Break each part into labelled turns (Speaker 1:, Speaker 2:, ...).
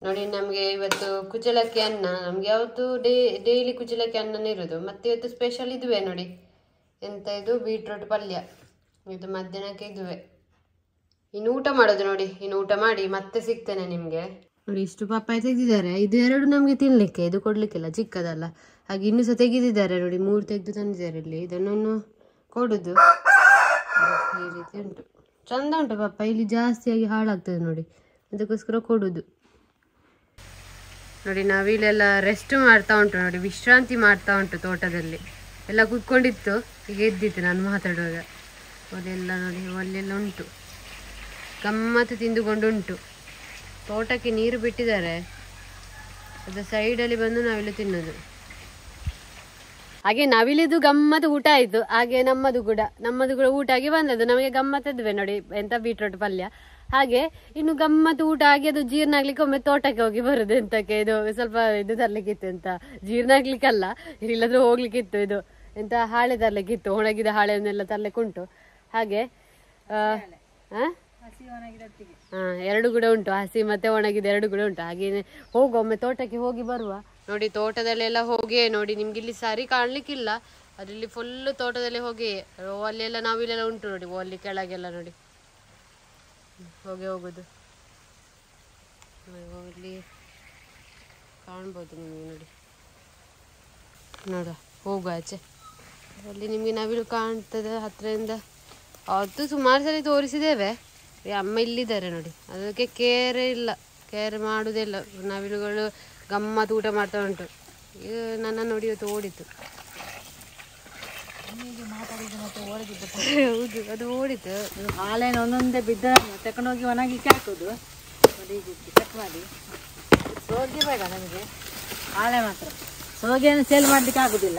Speaker 1: ನೋಡಿ ನಮಗೆ ಇವತ್ತು ಕುಚಲಕ್ಕಿ ಅನ್ನ ನಮ್ಗೆ ಯಾವತ್ತು ಡೇ ಡೈಲಿ ಕುಚಲಕ್ಕಿ ಅನ್ನನೇ ಇರೋದು ಮತ್ತೆ ಇವತ್ತು ಸ್ಪೆಷಲ್ ಇದುವೆ ನೋಡಿ ಎಂತ ಇದು ಬೀಟ್ರೋಟ್ ಪಲ್ಯ ಇದು ಮಧ್ಯಾಹ್ನಕ್ಕೆ ಇದುವೆ ಇನ್ನು ಊಟ ಮಾಡೋದು ನೋಡಿ ಇನ್ನು ಊಟ ಮಾಡಿ ಮತ್ತೆ ಸಿಗ್ತೇನೆ ನಿಮ್ಗೆ ನೋಡಿ ಇಷ್ಟು ಪಪ್ಪಾಯ ತೆಗೆದಿದ್ದಾರೆ ಇದು ಎರಡು ನಮ್ಗೆ ತಿನ್ಲಿಕ್ಕೆ ಇದು ಕೊಡ್ಲಿಕ್ಕಿಲ್ಲ ಚಿಕ್ಕದಲ್ಲ ಹಾಗೆ ಇನ್ನು ಸಹ ತೆಗೆದಿದ್ದಾರೆ ನೋಡಿ ಮೂರು ತೆಗೆದು ತಂದಿದ್ದಾರೆ ಇಲ್ಲಿ ಇದನ್ನು ಕೊಡುದು ಈ ರೀತಿ ಉಂಟು ಚಂದ ಉಂಟು ಪಪ್ಪ ಇಲ್ಲಿ ಜಾಸ್ತಿಯಾಗಿ ಹಾಳಾಗ್ತದೆ ನೋಡಿ ಅದಕ್ಕೋಸ್ಕರ ಕೊಡುದು ನೋಡಿ ನಾವಿಲ್ಲೆಲ್ಲ ರೆಸ್ಟ್ ಮಾಡ್ತಾ ಉಂಟು ನೋಡಿ ವಿಶ್ರಾಂತಿ ಮಾಡ್ತಾ ಉಂಟು ತೋಟದಲ್ಲಿ ಎಲ್ಲ ಕುತ್ಕೊಂಡಿತ್ತು ಈಗ ಎದ್ದಿತ್ತು ನಾನು ಮಾತಾಡುವಾಗ ಒಲೆಲ್ಲ ನೋಡಿ ಒಲೆಲ್ಲ ಉಂಟು ಗಮ್ಮತ್ತು ತಿಂದುಕೊಂಡು ಉಂಟು ತೋಟಕ್ಕೆ ನೀರು ಬಿಟ್ಟಿದ್ದಾರೆ ಅದು ಸೈಡಲ್ಲಿ ಬಂದು ನಾವಿಲ್ಲಿ ತಿನ್ನೋದು ಹಾಗೆ ನವಿಲಿದು ಗಮ್ಮತ್ತು ಊಟ ಆಯ್ತು ಹಾಗೆ ನಮ್ಮದು ಕೂಡ ನಮ್ಮದು ಕೂಡ ಊಟ ಆಗಿ ಬಂದದ್ದು ನಮಗೆ ಗಮ್ಮತ್ತದ್ವೆ ನೋಡಿ ಎಂತ ಬೀಟ್ರೋಟ್ ಪಲ್ಯ ಹಾಗೆ ಇನ್ನು ಗಮ್ಮತ್ತು ಊಟ ಆಗಿ ಅದು ಜೀರ್ಣ ಆಗ್ಲಿಕ್ಕೆ ಒಮ್ಮೆ ತೋಟಕ್ಕೆ ಹೋಗಿ ಬರುದು ಎಂತಕ್ಕೆ ಇದು ಸ್ವಲ್ಪ ಇದು ತರ್ಲಿಕ್ಕಿತ್ತು ಅಂತ ಜೀರ್ಣ ಆಗ್ಲಿಕ್ಕಲ್ಲ ಇಲ್ಲದ್ರೂ ಹೋಗ್ಲಿಕ್ಕಿತ್ತು ಇದು ಎಂತ ಹಾಳೆ ತರ್ಲಿಕ್ಕಿತ್ತು ಒಣಗಿದ ಹಾಳೆಯನ್ನೆಲ್ಲ ತರ್ಲಿಕ್ಕೆ ಉಂಟು ಹಾಗೆ ಆ, ಆ? ಹಾ ಎರಡು ಕೂಡ ಉಂಟು ಹಸಿ ಮತ್ತೆ ಒಣಗಿದ ಎರಡು ಕೂಡ ಉಂಟು ಹಾಗೆ ಹೋಗುವ ಒಮ್ಮೆ ತೋಟಕ್ಕೆ ಹೋಗಿ ಬರುವ ನೋಡಿ ತೋಟದಲ್ಲೆಲ್ಲ ಹೋಗಿ ನೋಡಿ ನಿಮ್ಗೆ ಇಲ್ಲಿ ಸರಿ ಕಾಣ್ಲಿಕ್ಕಿಲ್ಲ ಅದ್ರಲ್ಲಿ ಫುಲ್ ತೋಟದಲ್ಲಿ ಹೋಗಿ ಅಲ್ಲೆಲ್ಲ ನಾವಿಲ್ಲೆಲ್ಲ ಉಂಟು ನೋಡಿ ಅಲ್ಲಿ ಕೆಳಗೆಲ್ಲ ನೋಡಿ ಹೋಗಿ ಹೋಗುದು ಅಲ್ಲಿ ಕಾಣ್ಬೋದು ನಿಮಗೆ ನೋಡಿ ನೋಡ ಹೋಗುವ ಆಚೆ ಅಲ್ಲಿ ನಿಮಗೆ ನವಿಲು ಕಾಣ್ತದೆ ಹತ್ರದಿಂದ ಅದು ಸುಮಾರು ಸಲ ತೋರಿಸಿದ್ದೇವೆ ಈ ಅಮ್ಮ ಇಲ್ಲಿದ್ದಾರೆ ನೋಡಿ ಅದಕ್ಕೆ ಕೇರ್ ಇಲ್ಲ ಕೇರ್ ಮಾಡುವುದಿಲ್ಲ ನವಿಲುಗಳು ಗಮ್ಮತ್ತು ಊಟ ಮಾಡ್ತಾ ಉಂಟು ಇದು ನನ್ನ ನೋಡಿ ಇವತ್ತು ಓಡಿತು ಹೌದು ಅದು ಓಡಿತು
Speaker 2: ಹಾಳೆನ ಒಂದೊಂದೇ ಬಿದ್ದ ತಕೊಂಡೋಗಿ ಒಣಗಿಕ್ಕೆ ಹಾಕೋದು ನೋಡಿ ಹೀಗೆ ಕಟ್ ಮಾಡಿ ಸೋಗೆ ಬೇಡ ನಮಗೆ ಹಾಳೆ ಮಾತ್ರ ಸೋಗೆಯನ್ನು ಸೇಲ್ ಮಾಡ್ಲಿಕ್ಕೆ ಆಗುದಿಲ್ಲ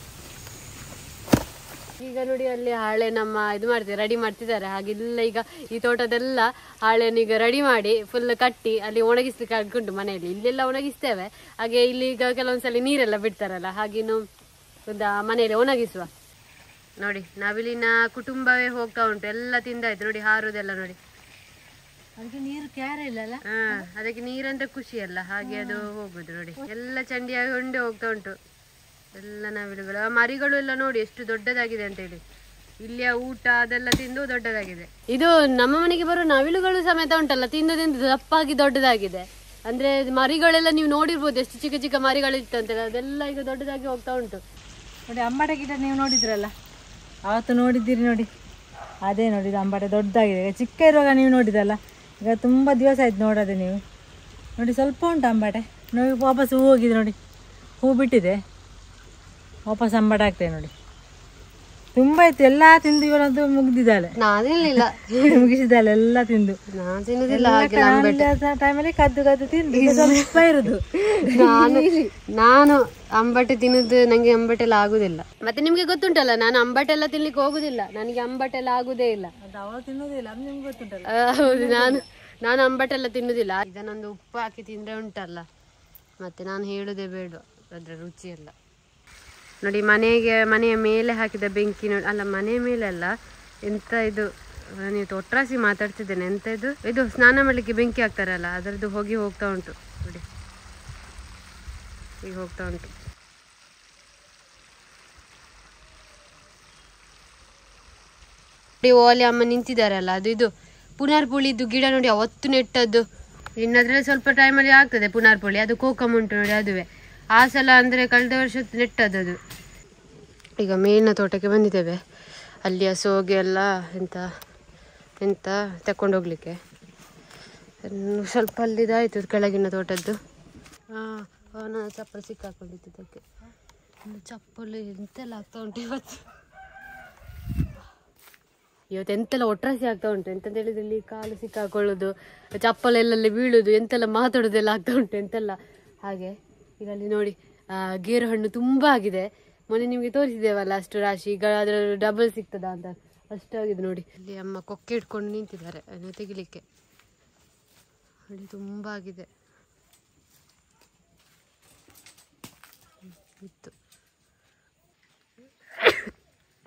Speaker 1: ಈಗ ನೋಡಿ ಅಲ್ಲಿ ಹಾಳೆ ನಮ್ಮ ಇದು ಮಾಡ್ತೀವಿ ರೆಡಿ ಮಾಡ್ತಿದ್ದಾರೆ ಹಾಗೆಲ್ಲ ಈಗ ಈ ತೋಟದೆಲ್ಲ ಹಾಳೆಯನ್ನು ಈಗ ರೆಡಿ ಮಾಡಿ ಫುಲ್ ಕಟ್ಟಿ ಅಲ್ಲಿ ಒಣಗಿಸ್ಲಿಕ್ಕೆ ಉಂಟು ಮನೆಯಲ್ಲಿ ಇಲ್ಲೆಲ್ಲ ಒಣಗಿಸ್ತೇವೆ ಹಾಗೆ ಇಲ್ಲಿ ಈಗ ಕೆಲವೊಂದ್ಸಲಿ ನೀರೆಲ್ಲ ಬಿಡ್ತಾರಲ್ಲ ಹಾಗಿನ್ನು ಒಂದು ಆ ಮನೆಯಲ್ಲಿ ಒಣಗಿಸುವ ನೋಡಿ ನವಿಲಿನ ಕುಟುಂಬವೇ ಹೋಗ್ತಾ ಉಂಟು ಎಲ್ಲ ತಿಂದಾಯ್ತು ನೋಡಿ ಹಾರುದೆಲ್ಲ ನೋಡಿ
Speaker 2: ಅದಕ್ಕೆ ನೀರು ಕ್ಯಾರೆ ಇಲ್ಲಲ್ಲ
Speaker 1: ಹಾ ಅದಕ್ಕೆ ನೀರಂತ ಖುಷಿ ಅಲ್ಲ ಹಾಗೆ ಅದು ಹೋಗುದು ನೋಡಿ ಎಲ್ಲ ಚಂಡಿಯಾಗಿ ಹೊಂಡೆ ಹೋಗ್ತಾ ಉಂಟು ಎಲ್ಲ ನವಿಲುಗಳು ಆ ಮರಿಗಳು ಎಲ್ಲ ನೋಡಿ ಎಷ್ಟು ದೊಡ್ಡದಾಗಿದೆ ಅಂತ ಹೇಳಿ ಇಲ್ಲಿಯ ಊಟ ಅದೆಲ್ಲ ತಿಂದು ದೊಡ್ಡದಾಗಿದೆ ಇದು ನಮ್ಮ ಮನೆಗೆ ಬರೋ ನವಿಲುಗಳು ಸಮೇತ ಉಂಟಲ್ಲ ತಿಂದು ತಿಂದು ದಪ್ಪಾಗಿ ದೊಡ್ಡದಾಗಿದೆ ಅಂದ್ರೆ ಮರಿಗಳೆಲ್ಲ ನೀವು ನೋಡಿರ್ಬೋದು ಎಷ್ಟು ಚಿಕ್ಕ ಚಿಕ್ಕ ಮರಿಗಳು ಇತ್ತು ಅಂತ ಅದೆಲ್ಲ ಈಗ ದೊಡ್ಡದಾಗಿ ಹೋಗ್ತಾ ಉಂಟು
Speaker 2: ನೋಡಿ ಅಂಬಟೆ ಗಿಡ ನೀವು ನೋಡಿದ್ರಲ್ಲ ಆವತ್ತು ನೋಡಿದ್ದೀರಿ ನೋಡಿ ಅದೇ ನೋಡಿ ಇದು ಅಂಬಟೆ ದೊಡ್ಡದಾಗಿದೆ ಈಗ ಚಿಕ್ಕ ಇರುವಾಗ ನೀವು ನೋಡಿದಲ್ಲ ಈಗ ತುಂಬ ದಿವಸ ಆಯ್ತು ನೋಡೋದೆ ನೀವು ನೋಡಿ ಸ್ವಲ್ಪ ಉಂಟು ಅಂಬಟೆ ನೋಡಿ ವಾಪಸ್ ಹೂ ಹೋಗಿದೆ ನೋಡಿ ಹೂ ಬಿಟ್ಟಿದೆ ವಾಪಸ್ ಅಂಬಟೆ ಆಗ್ತದೆ ನೋಡಿ ತುಂಬ ಇತ್ತು ಎಲ್ಲ ತಿಂದು ಇವಳಂತೂ ಮುಗ್ದಿದ್ದಾಳೆ
Speaker 1: ನಾನಿಲ್ಲ
Speaker 2: ಮುಗಿಸಿದ್ದಾಳೆ ಎಲ್ಲ ತಿಂದು
Speaker 1: ನಾನು ತಿನ್ನುದಿಲ್ಲ
Speaker 2: ಟೈಮಲ್ಲಿ ಕದ್ದು ಕದ್ದು ತಿಂದು ಈಗ ಸ್ವಲ್ಪ ಇರುದು
Speaker 1: ನಾನು ನಾನು ಅಂಬಟೆ ತಿನ್ನುದು ನಂಗೆ ಅಂಬಟೆಲ್ಲ ಆಗುದಿಲ್ಲ ಮತ್ತೆ ನಿಮ್ಗೆ ಗೊತ್ತುಂಟಲ್ಲ ನಾನು ಅಂಬಟೆಲ್ಲ ತಿನ್ಲಿಕ್ಕೆ ಹೋಗುದಿಲ್ಲ ನನಗೆ ಅಂಬಟೆಲ್ಲ ಆಗುದೇ ಇಲ್ಲ
Speaker 2: ಅದು ಅವಳು ತಿನ್ನೋದಿಲ್ಲ ಅದು ನಿಮ್ಗೆ ಗೊತ್ತುಂಟಲ್ಲ
Speaker 1: ಆ, ಹೌದು ನಾನು ನಾನು ಅಂಬಟೆಲ್ಲ ತಿನ್ನುದಿಲ್ಲ ಇದನ್ನೊಂದು ಉಪ್ಪು ಹಾಕಿ ತಿಂದ್ರೆ ಉಂಟಲ್ಲ ಮತ್ತೆ ನಾನು ಹೇಳುದೇ ಬೇಡ ಅದ್ರ ರುಚಿ ಎಲ್ಲ ನೋಡಿ ಮನೆಗೆ ಮನೆಯ ಮೇಲೆ ಹಾಕಿದ ಬೆಂಕಿ ನೋಡಿ ಅಲ್ಲ ಮನೆಯ ಮೇಲೆ ಅಲ್ಲ ಎಂತ ಇದು ನೀವು ತೊಟ್ರಾಸಿ ಮಾತಾಡ್ತಿದ್ದೇನೆ ಎಂತ ಇದು ಇದು ಸ್ನಾನ ಮಾಡ್ಲಿಕ್ಕೆ ಬೆಂಕಿ ಹಾಕ್ತಾರಲ್ಲ ಅದರದ್ದು ಹೋಗಿ ಹೋಗ್ತಾ ಉಂಟು ನೋಡಿ ಈಗ ಹೋಗ್ತಾ ಉಂಟು ನೋಡಿ ಓಲೆ ಅಮ್ಮ ನಿಂತಿದ್ದಾರಲ್ಲ ಅದು ಇದು ಪುನರ್ ಪುಳಿದು ಗಿಡ ನೋಡಿ ಅವತ್ತು ನೆಟ್ಟದ್ದು ಇನ್ನದ್ರಲ್ಲಿ ಸ್ವಲ್ಪ ಟೈಮಲ್ಲಿ ಆಗ್ತದೆ ಪುನರ್ ಪುಳಿ ಅದು ಕೋಕಮ್ ಉಂಟು ನೋಡಿ ಅದುವೆ ಆ ಸಲ ಅಂದರೆ ಕಳೆದ ವರ್ಷ ನೆಟ್ಟದ್ದು ಅದು ಈಗ ಮೇಲಿನ ತೋಟಕ್ಕೆ ಬಂದಿದ್ದೇವೆ ಅಲ್ಲಿ ಸೋಗೆ ಎಲ್ಲ ಎಂತ ಎಂತ ತಕೊಂಡು ಹೋಗ್ಲಿಕ್ಕೆ ಇನ್ನು ಸ್ವಲ್ಪ ಅಲ್ಲಿದಾಯ್ತು ಕೆಳಗಿನ ತೋಟದ್ದು ಹಾಂ ಅವನ ಚಪ್ಪಲಿ ಸಿಕ್ಕಾಕೊಂಡಿತ್ತು ಅದಕ್ಕೆ ಇನ್ನು ಚಪ್ಪಲಿ ಎಂತೆಲ್ಲ ಆಗ್ತಾ ಉಂಟು ಇವತ್ತು ಇವತ್ತು ಎಂತೆಲ್ಲ ಒಟ್ರಾಸಿ ಆಗ್ತಾ ಉಂಟು ಎಂತಂತ ಹೇಳಿದ್ರೆ ಇಲ್ಲಿ ಕಾಲು ಸಿಕ್ಕಾಕೊಳ್ಳೋದು ಚಪ್ಪಲೆಲ್ಲಲ್ಲಿ ಬೀಳುದು ಎಂತೆಲ್ಲ ಮಾತಾಡೋದೆಲ್ಲ ಆಗ್ತಾ ಉಂಟು ಎಂತೆಲ್ಲ ಹಾಗೆ ಈಗ ಅಲ್ಲಿ ನೋಡಿ ಆ, ಗೇರು ಹಣ್ಣು ತುಂಬಾ ಆಗಿದೆ ಮೊನ್ನೆ ನಿಮಗೆ ತೋರಿಸಿದ್ದೇವಲ್ಲ ಅಷ್ಟು ರಾಶಿ ಈಗ ಅದರ ಡಬಲ್ ಸಿಗ್ತದಾ ಅಂತ ಅಷ್ಟಾಗಿದೆ ನೋಡಿ ಇಲ್ಲಿ ಅಮ್ಮ ಕೊಕ್ಕೆ ಇಟ್ಕೊಂಡು ನಿಂತಿದ್ದಾರೆ ಅದನ್ನು ತೆಗಿಲಿಕ್ಕೆ ನೋಡಿ ತುಂಬಾ ಆಗಿದೆ ಹ್ಮ್, ಇತ್ತು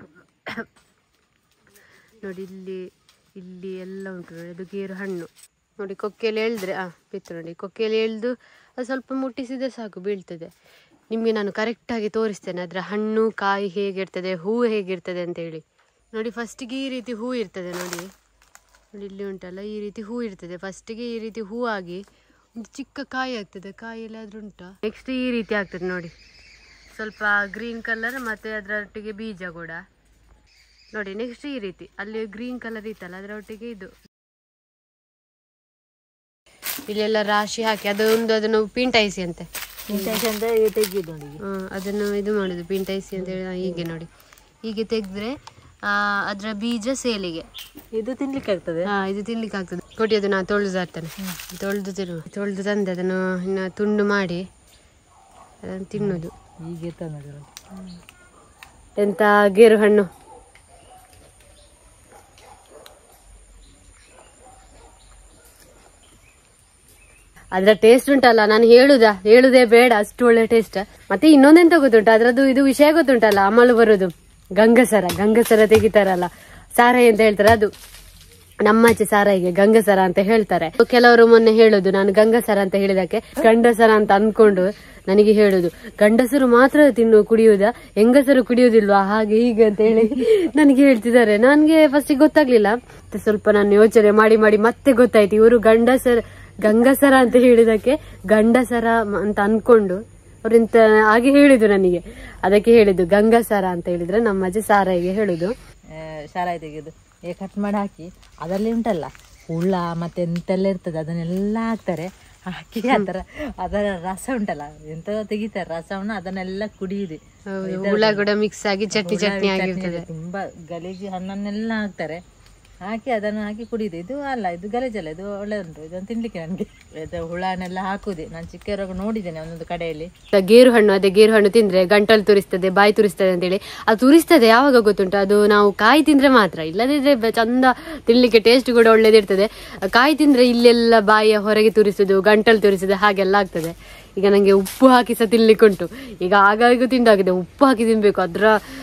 Speaker 1: ನೋಡಿ ಇಲ್ಲಿ ಇಲ್ಲಿ ಎಲ್ಲ ಉಂಟು ನೋಡಿ ಅದು ಗೇರು ಹಣ್ಣು ನೋಡಿ ಕೊಕ್ಕೆಯಲ್ಲಿ ಎಳೆದ್ರೆ ಆ ಬಿತ್ತು ನೋಡಿ ಕೊಕ್ಕೆಯಲ್ಲಿ ಎಳೆದು ಅದು ಸ್ವಲ್ಪ ಮುಟ್ಟಿಸಿದ್ರೆ ಸಾಕು ಬೀಳ್ತದೆ ನಿಮಗೆ ನಾನು ಕರೆಕ್ಟಾಗಿ ತೋರಿಸ್ತೇನೆ ಅದರ ಹಣ್ಣು ಕಾಯಿ ಹೇಗಿರ್ತದೆ ಹೂವು ಹೇಗಿರ್ತದೆ ಅಂತೇಳಿ ನೋಡಿ ಫಸ್ಟಿಗೆ ಈ ರೀತಿ ಹೂ ಇರ್ತದೆ ನೋಡಿ ನೋಡಿ ಇಲ್ಲಿ ಉಂಟಲ್ಲ ಈ ರೀತಿ ಹೂ ಇರ್ತದೆ ಫಸ್ಟಿಗೆ ಈ ರೀತಿ ಹೂ ಆಗಿ ಒಂದು ಚಿಕ್ಕ ಕಾಯಿ ಆಗ್ತದೆ ಕಾಯಿ ಎಲ್ಲಾದ್ರೂ ಉಂಟಾ ನೆಕ್ಸ್ಟ್ ಈ ರೀತಿ ಆಗ್ತದೆ ನೋಡಿ ಸ್ವಲ್ಪ ಗ್ರೀನ್ ಕಲರ್ ಮತ್ತೆ ಅದರೊಟ್ಟಿಗೆ ಬೀಜ ಕೂಡ ನೋಡಿ ನೆಕ್ಸ್ಟ್ ಈ ರೀತಿ ಅಲ್ಲಿ ಗ್ರೀನ್ ಕಲರ್ ಇತ್ತಲ್ಲ ಅದರೊಟ್ಟಿಗೆ ಇದು ಇಲ್ಲೆಲ್ಲ ರಾಶಿ ಹಾಕಿ ಅದೊಂದು ಅದನ್ನು ಪಿಂಟಾಯಿಸಿ ಅಂತೆ
Speaker 2: ಇಂಟೆನ್ಷನ್ ತೆಗಿಯೋದು ನೋಡಿ ಈಗ.
Speaker 1: ಹ್ಮ್, ಅದನ್ನು ಇದು ಮಾಡುದು ಪಿಂಟಾಯಿಸಿ ಅಂತ ಹೇಳಿ ಹೀಗೆ ನೋಡಿ ಹೀಗೆ ತೆಗೆದ್ರೆ ಅದರ ಬೀಜ ಸೇಲಿಗೆ
Speaker 2: ಇದು ತಿನ್ಲಿಕ್ಕೆ ಆಗ್ತದೆ
Speaker 1: ಹಾ ಇದು ತಿನ್ಲಿಕ್ಕೆ ಆಗ್ತದೆ ಕೊಡಿ ಅದು ನಾನು ತೊಳೆದು ತರ್ತೇನೆ ತೊಳೆದು ತಿನ್ನು ತೊಳೆದು ತಂದೆ ಅದನ್ನು ಇನ್ನು ತುಂಡು ಮಾಡಿ ಅದನ್ನು ತಿನ್ನೋದು
Speaker 2: ಹೀಗೆ ತಂದದ್ದು ನೋಡಿ.
Speaker 1: ಎಂತ ಗೇರು ಹಣ್ಣು ಅದ್ರ ಟೇಸ್ಟ್ ಉಂಟಲ್ಲ ನಾನು ಹೇಳುದಾ ಹೇಳುದೇ ಬೇಡ ಅಷ್ಟು ಒಳ್ಳೆ ಟೇಸ್ಟ್ ಮತ್ತೆ ಇನ್ನೊಂದೆಂತ ಗೊತ್ತುಂಟ ಅದ್ರದ್ದು ಇದು ವಿಷಯ ಗೊತ್ತುಂಟಲ್ಲ ಅಮಲು ಬರೋದು ಗಂಗಸರ ಗಂಗಸರ ತೆಗಿತಾರಲ್ಲ ಸಾರಾಯಿ ಅಂತ ಹೇಳ್ತಾರೆ ಅದು ನಮ್ಮಾಚೆ ಸಾರಾಯಿಗೆ ಗಂಗಸರ ಅಂತ ಹೇಳ್ತಾರೆ ಕೆಲವರು ಮೊನ್ನೆ ಹೇಳುದು ನಾನು ಗಂಗಸರ ಅಂತ ಹೇಳಿದಕ್ಕೆ ಗಂಡಸರ ಅಂತ ಅನ್ಕೊಂಡು ನನಗೆ ಹೇಳುದು ಗಂಡಸರು ಮಾತ್ರ ತಿನ್ನು ಕುಡಿಯುವುದ ಹೆಂಗಸರು ಕುಡಿಯುವುದಿಲ್ವಾ ಹಾಗೆ ಹೀಗೆ ಅಂತ ಹೇಳಿ ನನಗೆ ಹೇಳ್ತಿದ್ದಾರೆ ನನಗೆ ಫಸ್ಟ್ ಗೊತ್ತಾಗ್ಲಿಲ್ಲ ಮತ್ತೆ ಸ್ವಲ್ಪ ನಾನು ಯೋಚನೆ ಮಾಡಿ ಮಾಡಿ ಮತ್ತೆ ಗೊತ್ತಾಯ್ತು ಇವರು ಗಂಡಸರ ಗಂಗಸರ ಅಂತ ಹೇಳಿದಕ್ಕೆ ಗಂಡಸರ ಮ- ಅಂತ ಅನ್ಕೊಂಡು ಅವ್ರಿಂತ ಹಾಗೆ ಹೇಳಿದ್ದು ನನಗೆ ಅದಕ್ಕೆ ಹೇಳಿದ್ದು ಗಂಗಸರ ಅಂತ ಹೇಳಿದ್ರೆ ನಮ್ಮ ಅಜ್ಜಿ ಸಾರಾಯಿಗೆ ಹೇಳುದು
Speaker 2: ಆ, ಶಾಲಾಯಿ ತೆಗೆದು ಈಗ ಕಟ್ ಮಾಡಿ ಹಾಕಿ ಅದರಲ್ಲಿ ಉಂಟಲ್ಲ ಹುಳ ಮತ್ತೆ ಎಂತೆಲ್ಲ ಇರ್ತದೆ ಅದನ್ನೆಲ್ಲ ಹಾಕ್ತಾರೆ ಹಾಕಿ ಅದರ ಅದರ ರಸ ಉಂಟಲ್ಲ ಎಂತ ತೆಗಿತಾರೆ ರಸವನ್ನು ಅದನ್ನೆಲ್ಲ ಕುಡಿಯುದು
Speaker 1: ಹೌದು, ಹುಳ ಕೂಡ ಮಿಕ್ಸ್ ಆಗಿ ಚಟ್ನಿ ಚಟ್ನಿ ಆಗಿರ್ತದೆ
Speaker 2: ತುಂಬಾ ಗಲೀಜು ಹಣ್ಣನ್ನೆಲ್ಲ ಹಾಕ್ತಾರೆ ಹಾಕಿ ಅದನ್ನು ಹಾಕಿ ಕುಡಿಯುದು ಇದು ಅಲ್ಲ ಇದು ಗಲೀಜಲ್ಲ ಇದು ಒಳ್ಳೆ ಉಂಟು ಇದನ್ನು ತಿನ್ಲಿಕ್ಕೆ ನನಗೆ ಇದು ಹುಳನೆಲ್ಲ ಹಾಕುದೆ ನಾನು ಚಿಕ್ಕ ಇರುವಾಗ ನೋಡಿದ್ದೇನೆ ಒಂದೊಂದು ಕಡೆಯಲ್ಲಿ
Speaker 1: ಗೇರು ಹಣ್ಣು ಅದೇ ಗೇರು ಹಣ್ಣು ತಿಂದ್ರೆ ಗಂಟಲು ತುರಿಸ್ತದೆ ಬಾಯಿ ತುರಿಸ್ತದೆ ಅಂತೇಳಿ ಅದು ತುರಿಸ್ತದೆ ಯಾವಾಗ ಗೊತ್ತುಂಟು ಅದು ನಾವು ಕಾಯಿ ತಿಂದ್ರೆ ಮಾತ್ರ ಇಲ್ಲದಿದ್ರೆ ಬ- ಚಂದ ತಿನ್ಲಿಕ್ಕೆ ಟೇಸ್ಟ್ ಕೂಡ ಒಳ್ಳೇದಿರ್ತದೆ ಕಾಯಿ ತಿಂದ್ರೆ ಇಲ್ಲೆಲ್ಲ ಬಾಯಿಯ ಹೊರಗೆ ತುರಿಸುದು ಗಂಟಲು ತುರಿಸುದು ಹಾಗೆಲ್ಲ ಆಗ್ತದೆ ಈಗ ನಂಗೆ ಉಪ್ಪು ಹಾಕಿ ಸಹ ತಿನ್ಲಿಕ್ಕುಂಟು ಈಗ ಆಗಾಗ ತಿಂದಾಗಿದೆ ಉಪ್ಪು ಹಾಕಿ ತಿನ್ಬೇಕು ಅದರ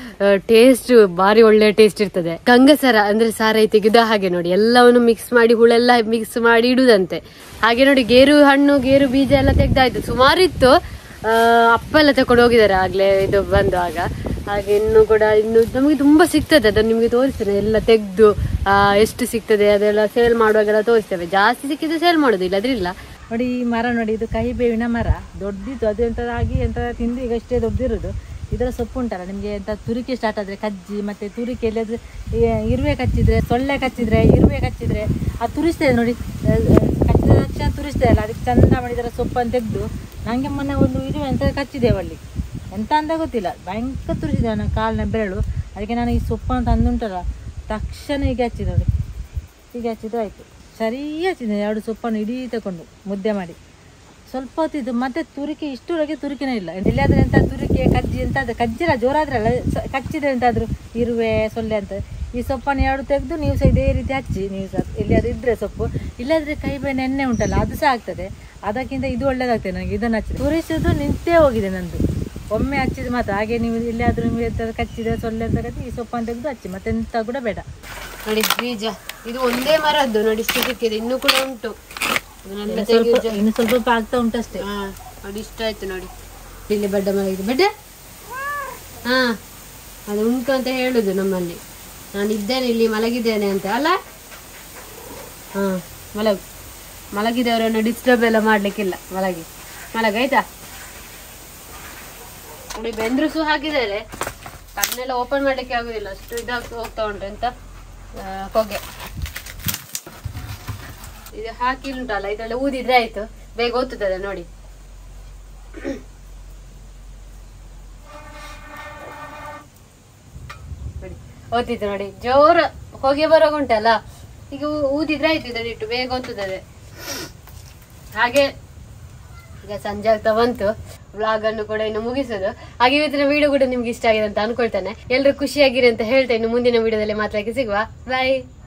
Speaker 1: ಟೇಸ್ಟ್ ಭಾರಿ ಒಳ್ಳೆ ಟೇಸ್ಟ್ ಇರ್ತದೆ ಗಂಗಸರ ಅಂದ್ರೆ ಸಾರಾಯಿ ತೆಗೆದ ಹಾಗೆ ನೋಡಿ ಎಲ್ಲವನ್ನು ಮಿಕ್ಸ್ ಮಾಡಿ ಹುಳೆಲ್ಲ ಮಿಕ್ಸ್ ಮಾಡಿ ಇಡುದಂತೆ ಹಾಗೆ ನೋಡಿ ಗೇರು ಹಣ್ಣು ಗೇರು ಬೀಜ ಎಲ್ಲ ತೆಗ್ದಾಯ್ತು ಸುಮಾರು ಇತ್ತು ಆ, ಅಪ್ಪ ಎಲ್ಲ ತಕೊಂಡು ಹೋಗಿದ್ದಾರೆ ಆಗ್ಲೇ ಇದು ಬಂದಾಗ ಹಾಗೆ ಇನ್ನು ಕೂಡ ಇನ್ನು ನಮಗೆ ತುಂಬಾ ಸಿಗ್ತದೆ ಅದನ್ನು ನಿಮಗೆ ತೋರಿಸ್ತೇನೆ ಎಲ್ಲ ತೆಗೆದು ಎಷ್ಟು ಸಿಗ್ತದೆ ಅದೆಲ್ಲ ಸೇಲ್ ಮಾಡುವಾಗೆಲ್ಲ ತೋರಿಸ್ತೇವೆ ಜಾಸ್ತಿ ಸಿಕ್ಕಿದ್ರೆ ಸೇಲ್ ಮಾಡೋದು ಇಲ್ಲದ್ರೆ ಇಲ್ಲ
Speaker 2: ನೋಡಿ ಈ ಮರ ನೋಡಿ ಇದು ಕಹಿ ಬೇವಿನ ಮರ ದೊಡ್ಡದಿತ್ತು ಅದು ಎಂಥದಾಗಿ ಎಂತ ತಿಂದು ಈಗ ಇಷ್ಟೇ ದೊಡ್ಡದಿರೋದು ಇದರ ಸೊಪ್ಪು ಉಂಟಲ್ಲ ನಿಮಗೆ ಎಂತ ತುರಿಕೆ ಸ್ಟಾರ್ಟ್ ಆದರೆ ಕಜ್ಜಿ ಮತ್ತೆ ತುರಿಕೆ ಎಲ್ಲಾದ್ರೆ ಈ ಇರುವೆ ಕಚ್ಚಿದ್ರೆ ಸೊಳ್ಳೆ ಕಚ್ಚಿದ್ರೆ ಇರುವೆ ಕಚ್ಚಿದ್ರೆ ಅದು ತುರಿಸ್ತದೆ ನೋಡಿ ಆ, ಕಚ್ಚಿದ ತಕ್ಷಣ ತುರಿಸ್ತದೆ ಅಲ್ಲ ಅದಕ್ಕೆ ಚಂದ ಮಾಡಿ ಇದರ ಸೊಪ್ಪನ್ನು ತೆಗೆದು ನನಗೆ ಮೊನ್ನೆ ಒಂದು ಇರುವೆ ಅಂತ ಕಚ್ಚಿದ್ದೇವೆ ಅಲ್ಲಿ ಎಂತ ಅಂತ ಗೊತ್ತಿಲ್ಲ ಭಯಂಕರ ತುರಿಸಿದೆ ನನ್ನ ಕಾಲಿನ ಬೆರಳು ಅದಕ್ಕೆ ನಾನು ಈ ಸೊಪ್ಪನ್ನು ತಂದುಂಟಲ್ಲ ತಕ್ಷಣ ಹೀಗೆ ಹಚ್ಚಿದೆ ನೋಡಿ ಹೀಗೆ ಹಚ್ಚಿದ್ದು ಆಯಿತು ಸರಿ ಹಚ್ಚಿದೆ ಎರಡು ಸೊಪ್ಪನ್ನು ಇಡೀ ತಗೊಂಡು ಮುದ್ದೆ ಮಾಡಿ ಸ್ವಲ್ಪ ಹೊತ್ತಿದ್ದು ಮತ್ತೆ ತುರಿಕೆ ಇಷ್ಟರೊಳಗೆ ತುರಿಕೆನೇ ಇಲ್ಲ ಎಲ್ಲಿಯಾದ್ರೆ ಎಂತ ತುರಿಕೆ ಕಜ್ಜಿ ಎಂತ ಅದು ಕಜ್ಜಿಲ್ಲ ಜೋರಾದ್ರಲ್ಲ ಸ- ಕಚ್ಚಿದ್ರೆ ಎಂತಾದ್ರು ಇರುವೆ ಸೊಳ್ಳೆ ಅಂತ ಈ ಸೊಪ್ಪನ್ನು ಎರಡು ತೆಗೆದು ನೀವು ಸಹ ಇದೇ ರೀತಿ ಹಚ್ಚಿ ನೀವು ಸಹ ಎಲ್ಲಿಯಾದ್ರೂ ಇದ್ರೆ ಸೊಪ್ಪು ಇಲ್ಲಾದ್ರೆ ಕೈ ಬೇನೆ ಎಣ್ಣೆ ಉಂಟಲ್ಲ ಅದು ಸಹ ಆಗ್ತದೆ ಅದಕ್ಕಿಂತ ಇದು ಒಳ್ಳೇದಾಗ್ತದೆ ನನಗೆ ಇದನ್ನು ಹಚ್ಚಿ ತುರಿಸೋದು ನಿಂತೇ ಹೋಗಿದೆ ನಂದು ಒಮ್ಮೆ ಹಚ್ಚಿದ ಮಾತ್ರ ಹಾಗೆ ನೀವು ಎಲ್ಲಿಯಾದ್ರೂ ನಿಮಗೆ ಎಂತಾದ್ರು ಕಚ್ಚಿದ್ರೆ ಸೊಳ್ಳೆ ಅಂತ ಕಚ್ಚಿ ಈ ಸೊಪ್ಪನ್ನು ತೆಗೆದು ಹಚ್ಚಿ ಮತ್ತೆ ಎಂತ ಕೂಡ ಬೇಡ
Speaker 1: ನೋಡಿ ಬೀಜ ಇದು ಒಂದೇ ಮರದ್ದು ನೋಡಿ ಇಷ್ಟು ಸಿಕ್ಕಿದೆ ಇನ್ನೂ ಕೂಡ ಉಂಟು ಅದನ್ನೆಲ್ಲ
Speaker 2: ಇನ್ನು
Speaker 1: ತೆಗೆದು
Speaker 2: ಸ್ವಲ್ಪ ಇನ್ನು ಸ್ವಲ್ಪ ಸ್ವಲ್ಪ ಆಗ್ತಾ ಉಂಟಷ್ಟೇ
Speaker 1: ಹಾ ನೋಡಿ ಇಷ್ಟ ಆಯ್ತು ನೋಡಿ ಇಲ್ಲಿ ಬಡ್ಡ ಮರ ಇದೆ ಬಡ್ಡ ಹಾ ಅದು ಉಂಟು ಅಂತ ಹೇಳುದು ನಮ್ಮಲ್ಲಿ ನಾನು ಇದ್ದೇನೆ ಇಲ್ಲಿ ಮಲಗಿದ್ದೇನೆ ಅಂತ ಅಲ್ಲ ಹಾ ಮಲಗು ಮಲಗಿದವರನ್ನು ಡಿಸ್ಟರ್ಬ್ ಎಲ್ಲ ಮಾಡ್ಲಿಕ್ಕಿಲ್ಲ ಮಲಗಿ ಮಲಗಾಯ್ತಾ ನೋಡಿ ಬೆಂದ್ರಸು ಹಾಕಿದ್ದಾರೆ ಕಣ್ಣೆಲ್ಲ ಓಪನ್ ಮಾಡ್ಲಿಕ್ಕೆ ಆಗುದಿಲ್ಲ ಅಷ್ಟು ಇದಾಗ್ತಾ ಹೋಗ್ತಾ ಉಂಟು ಎಂತ ಆ, ಹೊಗೆ ಇದು ಹಾಕಿ ಉಂಟಲ್ಲ ಇದೆಲ್ಲ ಊದಿದ್ರೆ ಆಯ್ತು ಬೇಗ ಓದ್ತದೆ ನೋಡಿ ನೋಡಿ ಓದ್ತಿತ್ತು ನೋಡಿ ಜೋರ ಹೊಗೆ ಬರೋಗ ಉಂಟಲ್ಲ ಈಗ ಊ- ಊದಿದ್ರೆ ಆಯ್ತು ಇದನ್ನಿಟ್ಟು ಬೇಗ ಓದ್ತದೆ ಹಾಗೆ ಈಗ ಸಂಜೆ ಆಗ್ತಾ ಬಂತು ವ್ಲಾಗ್ ಅನ್ನು ಕೂಡ ಇನ್ನು ಮುಗಿಸೋದು ಹಾಗೆ ಇವತ್ತಿನ ವಿಡಿಯೋ ಕೂಡ ನಿಮ್ಗೆ ಇಷ್ಟ ಆಗಿದೆ ಅಂತ ಅನ್ಕೊಳ್ತೇನೆ ಎಲ್ಲರೂ ಖುಷಿಯಾಗಿರಿ ಅಂತ ಹೇಳ್ತಾ ಇನ್ನು ಮುಂದಿನ ವಿಡಿಯೋದಲ್ಲಿ ಮಾತಾಡಕ್ಕೆ ಸಿಗುವ ಬಾಯ್